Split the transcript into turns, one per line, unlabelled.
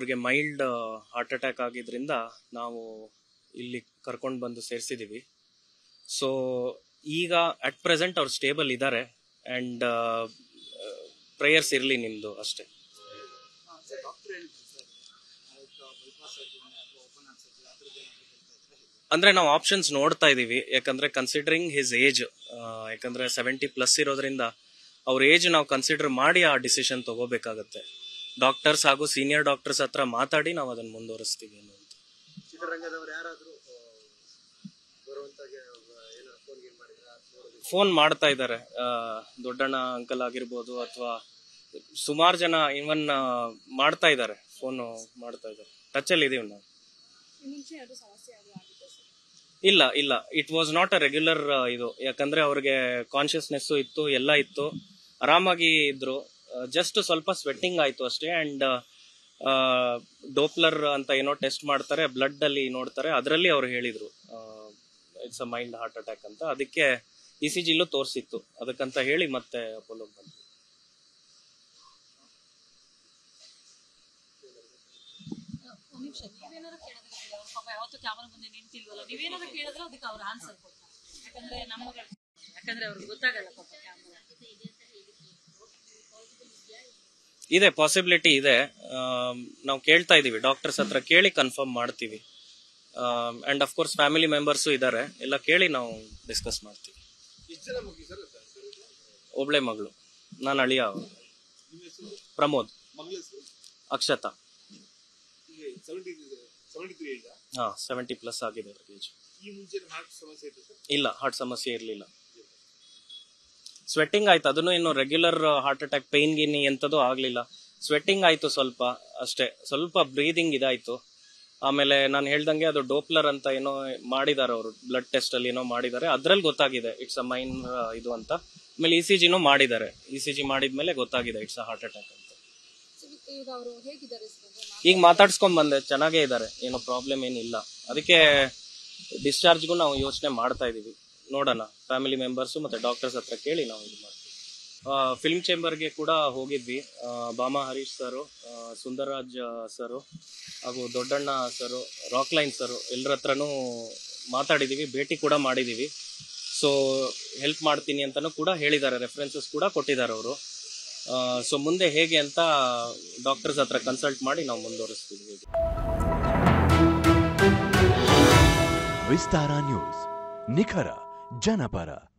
ಅವ್ರಿಗೆ mild heart attack ಆಗಿದ್ರಿಂದ ನಾವು ಇಲ್ಲಿ ಕರ್ಕೊಂಡು ಬಂದು ಸೇರಿಸಿದ್ದೀವಿ ಸೊ ಈಗ ಅಟ್ ಪ್ರೆಸೆಂಟ್ ಅವ್ರು ಸ್ಟೇಬಲ್ ಇದ್ದಾರೆ ಆ್ಯಂಡ್ ಪ್ರೇಯರ್ಸ್ ಇರಲಿ ನಿಮ್ಮದು ಅಷ್ಟೇ ಅಂದ್ರೆ ನಾವು ಆಪ್ಷನ್ಸ್ ನೋಡ್ತಾ ಇದೀವಿ ಯಾಕಂದ್ರೆ ಕನ್ಸಿಡರಿಂಗ್ ಹಿಸ್ ಏಜ್ ಯಾಕಂದ್ರೆ ಸೆವೆಂಟಿ ಪ್ಲಸ್ ಇರೋದ್ರಿಂದ ಅವ್ರ ಏಜ್ ನಾವು ಕನ್ಸಿಡರ್ ಮಾಡಿ ಆ ಡಿಸಿಷನ್ ತಗೋಬೇಕಾಗತ್ತೆ ಡಾಕ್ಟರ್ಸ್ ಹಾಗೂ ಸೀನಿಯರ್ ಡಾಕ್ಟರ್ಸ್ ಹತ್ರ ಮಾತಾಡಿ ನಾವು ಅದನ್ನ ಮುಂದುವರಿಸ್ತೀವಿ ಏನು ಅಂತ
ಚಿತ್ರರಂಗದವ್ರು ಯಾರಾದ್ರೂ ಬರುವಂತಾಗೆ ಏನಾದ್ರು ಫೋನ್ ಗೇಮ್ ಮಾಡಿದ್ರ
ಫೋನ್ ಮಾಡ್ತಾ ಇದ್ದಾರೆ ದೊಡ್ಡಣ್ಣ ಅಂಕಲ್ ಆಗಿರ್ಬೋದು ಅಥವಾ ಸುಮಾರು ಜನ ಇವನ್ ಮಾಡ್ತಾ ಇದ್ದಾರೆ ಫೋನ್ ಮಾಡ್ತಾ ಇದ್ದಾರೆ ಟಚಲ್ಲಿ ಇದೀವಿ ನಾವು
ಮುಂಚೆ ಅದು ಸಮಸ್ಯೆ ಅದು ಆಗಿತ್ತು ಸರ್
ಇಲ್ಲ ಇಲ್ಲ it was not a regular ಇದು ಯಾಕಂದ್ರೆ ಅವ್ರಿಗೆ ಕಾನ್ಶಿಯಸ್ನೆಸ್ ಇತ್ತು ಎಲ್ಲ ಇತ್ತು ಆರಾಮಾಗಿ ಇದ್ರು ಜಸ್ಟ್ ಸ್ವಲ್ಪ ಸ್ವೆಟ್ಟಿಂಗ್ ಆಯ್ತು ಅಷ್ಟೇ ಅಂಡ್ ಡೋಪ್ಲರ್ ಅಂತ ಏನೋ ಟೆಸ್ಟ್ ಮಾಡ್ತಾರೆ ಬ್ಲಡ್ ಅಲ್ಲಿ ನೋಡ್ತಾರೆ ಅದರಲ್ಲಿ ಅವ್ರು ಹೇಳಿದ್ರು it's a mild heart attack ಅಂತ ಅದಕ್ಕೆ ಇ ಸಿ ಜಿಲ್ಲೂ ತೋರಿಸಿತ್ತು ಅದಕ್ಕಂತ ಹೇಳಿ ಮತ್ತೆ ಅಪೋಲೋ ಬಂದ್ವಿ
ಒಂದ್ ನಿಮಿಷ ನೀವೇನಾದ್ರು ಕೇಳಿದ್ರೆ ಅವ್ರ ಪಾಪ ಯಾವತ್ತೂ ಕ್ಯಾಮರಾ ಮುಂದೆ ನಿಂತಿಲ್ವಲ್ಲ ನೀವೇನಾದ್ರು ಕೇಳಿದ್ರೆ ಅದಕ್ಕೆ ಅವ್ರು ಆನ್ಸರ್ ಕೊಡ್ತಾರೆ ಯಾಕಂದ್ರೆ ನಮ್ಗೆ ಯಾಕಂದ್ರೆ ಅವ್ರಿಗೆ ಗೊತ್ತಾಗಲ್ಲ ಪಾಪ ಕ್ಯಾಮರಾ
ಇದೆ ಪಾಸಿಬಿಲಿಟಿ ಇದೆ ನಾವು ಕೇಳ್ತಾ ಇದೀವಿ ಡಾಕ್ಟರ್ಸ್ ಹತ್ರ ಕೇಳಿ ಕನ್ಫರ್ಮ್ ಮಾಡ್ತೀವಿ and of course family members ಇದ್ದಾರೆ ಎಲ್ಲ ಕೇಳಿ ನಾವು ಡಿಸ್ಕಸ್ ಮಾಡ್ತೀವಿ
ಎಷ್ಟು ಜನ ಮಕ್ಕಳು ಸರ್
ಒಬ್ಳೆ ಮಗಳು ನಾನು ಅಳಿಯ ಅವ್ರು. ಪ್ರಮೋದ್
ಮಗಳ ಹೆಸರು
ಅಕ್ಷತಾ
ಈಗ ಸೆವೆಂಟಿ ಸೆವೆಂಟಿ ತ್ರೀ ಏಜ್
ಹಾ ಸೆವೆಂಟಿ ಪ್ಲಸ್ ಆಗಿದೆ ಅವ್ರಿಗೆ age.
ಈ ಮುಂಚೆ ಹಾರ್ಟ್ ಸಮಸ್ಯೆ ಇತ್ತು ಸರ್
ಇಲ್ಲ ಹಾರ್ಟ್ ಸಮಸ್ಯೆ ಇರಲಿಲ್ಲ ಸ್ವೆಟ್ಟಿಂಗ್ ಆಯ್ತು ಅದನ್ನು ಇನ್ನು ರೆಗ್ಯುಲರ್ ಹಾರ್ಟ್ ಅಟ್ಯಾಕ್ ಪೈನ್ ಗಿನಿ ಎಂಥದ್ದು ಆಗಲಿಲ್ಲ ಸ್ವೆಟ್ಟಿಂಗ್ ಆಯ್ತು ಸ್ವಲ್ಪ ಅಷ್ಟೇ ಸ್ವಲ್ಪ ಬ್ರೀದಿಂಗ್ ಇದಾಯ್ತು ಆಮೇಲೆ ನಾನು ಹೇಳ್ದಂಗೆ ಅದು ಡೋಪ್ಲರ್ ಅಂತ ಏನೋ ಮಾಡಿದ್ದಾರೆ ಅವರು ಬ್ಲಡ್ ಟೆಸ್ಟ್ ಅಲ್ಲಿ ಏನೋ ಮಾಡಿದ್ದಾರೆ ಅದ್ರಲ್ಲಿ ಗೊತ್ತಾಗಿದೆ ಇಟ್ಸ್ ಅ ಮೈನ್ ಇದು ಅಂತ ಆಮೇಲೆ ಇ ಸಿ ಜಿನೂ ಮಾಡಿದ್ದಾರೆ ಇ ಸಿ ಜಿ ಮಾಡಿದ್ಮೇಲೆ ಗೊತ್ತಾಗಿದೆ ಇಟ್ಸ್ ಅ ಹಾರ್ಟ್ ಅಟ್ಯಾಕ್ ಅಂತ
ಸೊ ಈಗ ಅವರು ಹೇಗಿದ್ದಾರೆ ಸರ್ ಅಂದ್ರೆ ನಾ-
ಈಗ ಮಾತಾಡ್ಸ್ಕೊಂಡ್ ಬಂದೆ ಚೆನ್ನಾಗೇ ಇದ್ದಾರೆ ಏನೋ ಪ್ರಾಬ್ಲಮ್ ಏನಿಲ್ಲ ಅದಕ್ಕೆ ಡಿಸ್ಚಾರ್ಜ್ಗೂ ನಾವು ಯೋಚನೆ ಮಾಡ್ತಾ ಇದೀವಿ ನೋಡೋಣ ಫ್ಯಾಮಿಲಿ ಮೆಂಬರ್ಸು ಮತ್ತೆ ಡಾಕ್ಟರ್ಸ್ ಹತ್ರ ಕೇಳಿ ನಾವು ಇದು ಮಾಡ್ತೀವಿ ಫಿಲ್ಮ್ ಚೇಂಬರ್ಗೆ ಕೂಡ ಹೋಗಿದ್ವಿ ಆ, ಬಾಮಾ ಹರೀಶ್ ಸರು ಆ, ಸುಂದರರಾಜ್ ಸರು ಹಾಗೂ ದೊಡ್ಡಣ್ಣ ಸರು ರಾಕ್ಲೈನ್ ಸರು ಎಲ್ಲರ ಹತ್ರನೂ ಮಾತಾಡಿದೀವಿ ಭೇಟಿ ಕೂಡ ಮಾಡಿದೀವಿ ಸೊ ಹೆಲ್ಪ್ ಮಾಡ್ತೀನಿ ಅಂತಲೂ ಕೂಡ ಹೇಳಿದ್ದಾರೆ ರೆಫರೆನ್ಸಸ್ ಕೂಡ ಕೊಟ್ಟಿದ್ದಾರೆ ಅವರು ಸೊ ಮುಂದೆ ಹೇಗೆ ಅಂತ ಡಾಕ್ಟರ್ಸ್ ಹತ್ರ ಕನ್ಸಲ್ಟ್ ಮಾಡಿ ನಾವು ಮುಂದುವರಿಸ್ತೀವಿ ಹೇಗೆ
ವಿಸ್ತಾರ ನ್ಯೂಸ್ ನಿಖರ ಜನಪರ